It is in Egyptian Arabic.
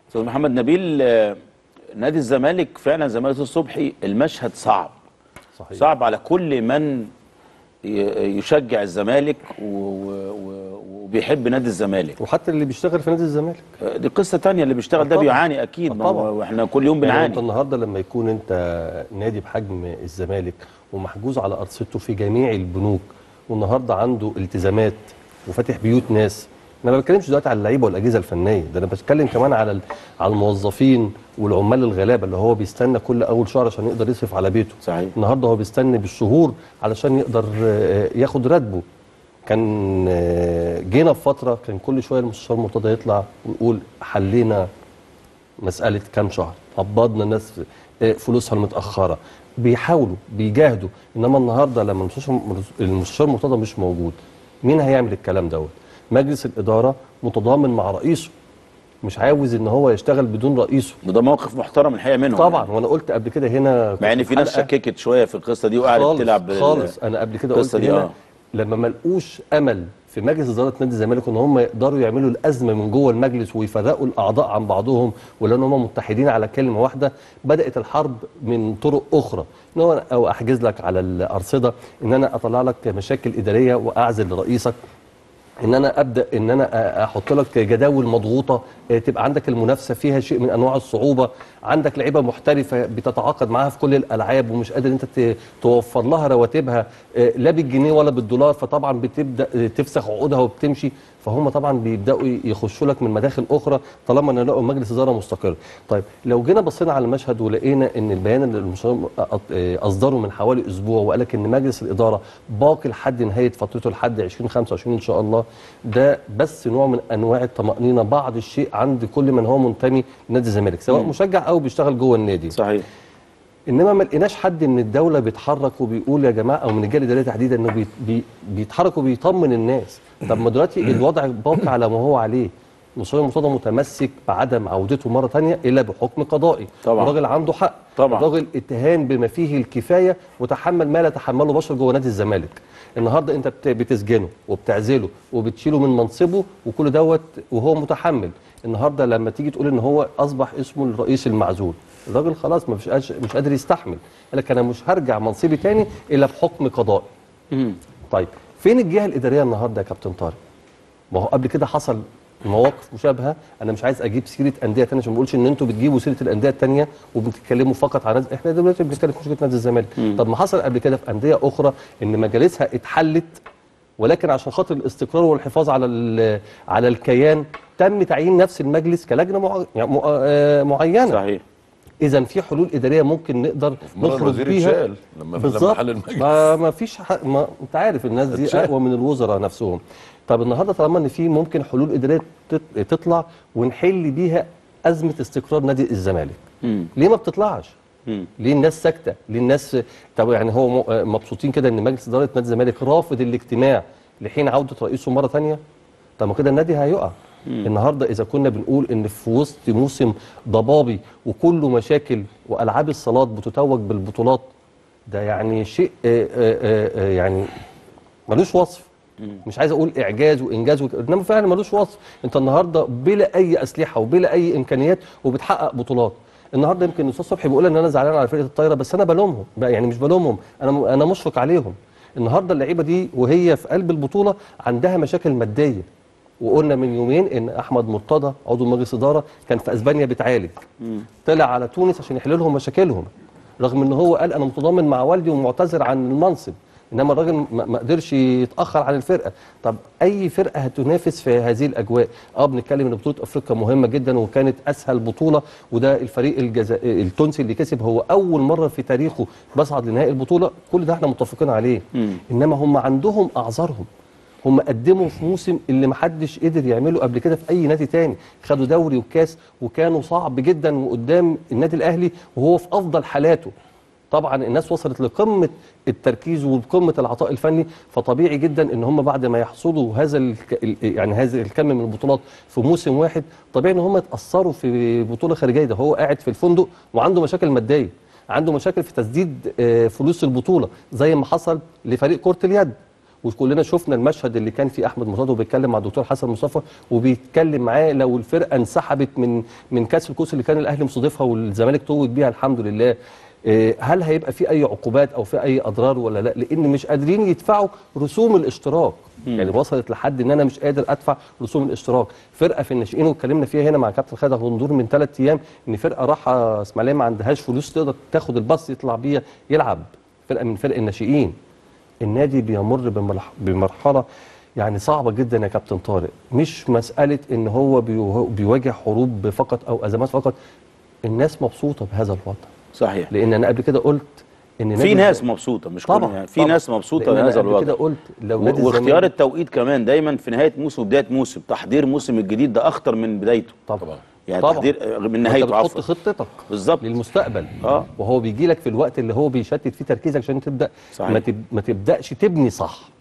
استاذ محمد نبيل آه، نادي الزمالك فعلا زي ما قلت الصبحي المشهد صعب صحيح صعب على كل من ي- يشجع الزمالك و- و- و- وبيحب نادي الزمالك وحتى اللي بيشتغل في نادي الزمالك آه، دي قصه تانية اللي بيشتغل ده طبعاً. بيعاني اكيد ما هو- طبعاً. واحنا كل يوم يعني انت بنعاني النهارده لما يكون انت نادي بحجم الزمالك ومحجوز على ارصدته في جميع البنوك والنهارده عنده التزامات وفاتح بيوت ناس انا ما بتكلمش دلوقتي على اللعيبه والاجهزه الفنيه ده انا بتكلم كمان على ال- على الموظفين والعمال الغلابه اللي هو بيستنى كل اول شهر عشان يقدر يصرف على بيته صحيح. النهارده هو بيستنى بالشهور علشان يقدر آه، ياخد راتبه كان آه، جينا في فتره كان كل شويه المستشار مرتضى يطلع ويقول حلينا مساله كام شهر قبضنا الناس آه، فلوسها المتاخره بيحاولوا بيجاهدوا انما النهارده لما المستشار المستشار مرتضى مش موجود مين هيعمل الكلام دوت مجلس الاداره متضامن مع رئيسه مش عاوز ان هو يشتغل بدون رئيسه وده موقف محترم الحقيقه منهم طبعا وانا قلت قبل كده هنا مع ان في ناس حلقة شككت شويه في القصه دي وقعدت خالص تلعب بال- خالص انا قبل كده قلت القصة دي، هنا آه. لما ما لقوش امل في مجلس اداره نادي الزمالك ان هم يقدروا يعملوا الازمه من جوه المجلس ويفرقوا الاعضاء عن بعضهم ولان هم متحدين على كلمه واحده بدات الحرب من طرق اخرى ان هو او احجز لك على الارصده ان انا اطلع لك مشاكل اداريه واعزل رئيسك ان انا ابدا ان انا أ- احط لك جداول مضغوطه آه، تبقى عندك المنافسه فيها شيء من انواع الصعوبه عندك لعيبه محترفه بتتعاقد معاها في كل الالعاب ومش قادر انت ت- توفر لها رواتبها آه، لا بالجنيه ولا بالدولار فطبعا بتبدا آه، تفسخ عقودها وبتمشي فهم طبعا بيبداوا يخشوا لك من مداخل اخرى طالما ان لقوا مجلس اداره مستقر طيب لو جينا بصينا على المشهد ولقينا ان البيان اللي المستشار اصدره من حوالي اسبوع وقال لك ان مجلس الاداره باقي لحد نهايه فترته لحد 2025 ان شاء الله ده بس نوع من انواع الطمانينه بعض الشيء عند كل من هو منتمي لنادي الزمالك سواء مشجع او بيشتغل جوه النادي صحيح انما ما لقيناش حد من الدوله بيتحرك وبيقول يا جماعه او من الجاليه الاداريه تحديدا انه بي بي بيتحرك وبيطمن الناس طب ما دلوقتي الوضع باقي على ما هو عليه مصطفى مرتضى متمسك بعدم عودته مره ثانيه الا بحكم قضائي طبعا. الراجل عنده حق طبعا. الراجل اتهان بما فيه الكفايه وتحمل ما لا تحمله بشر جوه نادي الزمالك النهارده انت بت- بتسجنه وبتعزله وبتشيله من منصبه وكل دوت وهو متحمل النهارده لما تيجي تقول ان هو اصبح اسمه الرئيس المعزول الراجل خلاص ما فيش قادر- مش قادر يستحمل قال لك انا مش هرجع منصبي تاني الا بحكم قضائي طيب فين الجهه الاداريه النهارده يا كابتن طارق ما هو قبل كده حصل مواقف مشابهه انا مش عايز اجيب سيره انديه ثانيه عشان ما بقولش ان انتوا بتجيبوا سيره الانديه الثانيه وبتتكلموا فقط عن نادي احنا دلوقتي بنتكلم في مشكله نادي الزمالك طب ما حصل قبل كده في انديه اخرى ان مجالسها اتحلت ولكن عشان خاطر الاستقرار والحفاظ على ال- على الكيان تم تعيين نفس المجلس كلجنه مع... يعني مع- آه، معينه صحيح اذا في حلول اداريه ممكن نقدر مرة نخرج الوزير بيها اتشال لما لما بالظبط حل المجلس ما ما فيش حق ما انت عارف الناس دي اتشال. اقوى من الوزراء نفسهم طب النهارده طالما ان في ممكن حلول اداريه تط- تطلع ونحل بيها ازمه استقرار نادي الزمالك مم. ليه ما بتطلعش مم. ليه الناس ساكته ليه الناس طب يعني هو م- آه مبسوطين كده ان مجلس اداره نادي الزمالك رافض الاجتماع لحين عوده رئيسه مره ثانيه طب ما كده النادي هيقع النهارده اذا كنا بنقول ان في وسط موسم ضبابي وكله مشاكل والعاب الصالات بتتوج بالبطولات ده يعني شيء آه، آه، آه، آه، يعني ملوش وصف مش عايز اقول اعجاز وانجاز وك... انما فعلا ملوش وصف انت النهارده بلا اي اسلحه وبلا اي امكانيات وبتحقق بطولات النهارده يمكن الاستاذ صبحي بيقول ان انا زعلان على فرقه الطايره بس انا بلومهم بقى يعني مش بلومهم انا انا مشفق عليهم النهارده اللعيبه دي وهي في قلب البطوله عندها مشاكل ماديه وقلنا من يومين ان احمد مرتضى عضو مجلس اداره كان في اسبانيا بيتعالج طلع على تونس عشان يحل لهم مشاكلهم رغم ان هو قال انا متضامن مع والدي ومعتذر عن المنصب انما الراجل ما ما قدرش يتاخر عن الفرقه طب اي فرقه هتنافس في هذه الاجواء اه بنتكلم ان بطوله افريقيا مهمه جدا وكانت اسهل بطوله وده الفريق الجزا... التونسي اللي كسب هو اول مره في تاريخه بصعد لنهائي البطوله كل ده احنا متفقين عليه انما هم عندهم اعذارهم هم قدموا في موسم اللي محدش قدر يعمله قبل كده في اي نادي تاني خدوا دوري وكاس وكانوا صعب جدا وقدام النادي الاهلي وهو في افضل حالاته طبعا الناس وصلت لقمه التركيز وقمه العطاء الفني فطبيعي جدا ان هم بعد ما يحصدوا هذا الك... ال- يعني هذا الكم من البطولات في موسم واحد طبيعي ان هم يتاثروا في بطوله خارجيه ده هو قاعد في الفندق وعنده مشاكل ماديه عنده مشاكل في تسديد آه، فلوس البطوله زي ما حصل لفريق كره اليد وكلنا شفنا المشهد اللي كان فيه احمد مرتضى وبيتكلم مع الدكتور حسن مصطفى وبيتكلم معاه لو الفرقه انسحبت من من كاس الكؤوس اللي كان الاهلي مستضيفها والزمالك توج بيها الحمد لله آه، هل هيبقى في اي عقوبات او في اي اضرار ولا لا لان مش قادرين يدفعوا رسوم الاشتراك يعني وصلت لحد ان انا مش قادر ادفع رسوم الاشتراك فرقه في الناشئين واتكلمنا فيها هنا مع كابتن خالد غندور من ثلاث ايام ان فرقه راحه اسماعيليه ما عندهاش فلوس تقدر تاخد الباص يطلع بيه يلعب فرقه من فرق الناشئين النادي بيمر بمرح- بمرحله يعني صعبه جدا يا كابتن طارق مش مساله ان هو بيو- بيواجه حروب فقط او ازمات فقط الناس مبسوطه بهذا الوضع صحيح لان انا قبل كده قلت ان في نادي ناس الزمالك- مبسوطه مش طبعا كل يعني في طبعا. ناس مبسوطه لأن أنا بهذا قبل كده الوضع قلت لو و- نادي واختيار الزمالك- التوقيت كمان دايما في نهايه موسم وبدايه موسم تحضير موسم الجديد ده اخطر من بدايته طبعا يعني طبعا. تحضير من وأنت نهايته بتحط عفوا خطتك بالظبط للمستقبل آه. وهو بيجي لك في الوقت اللي هو بيشتت فيه تركيزك عشان تبدا صحيح. ما, تب... ما تبداش تبني صح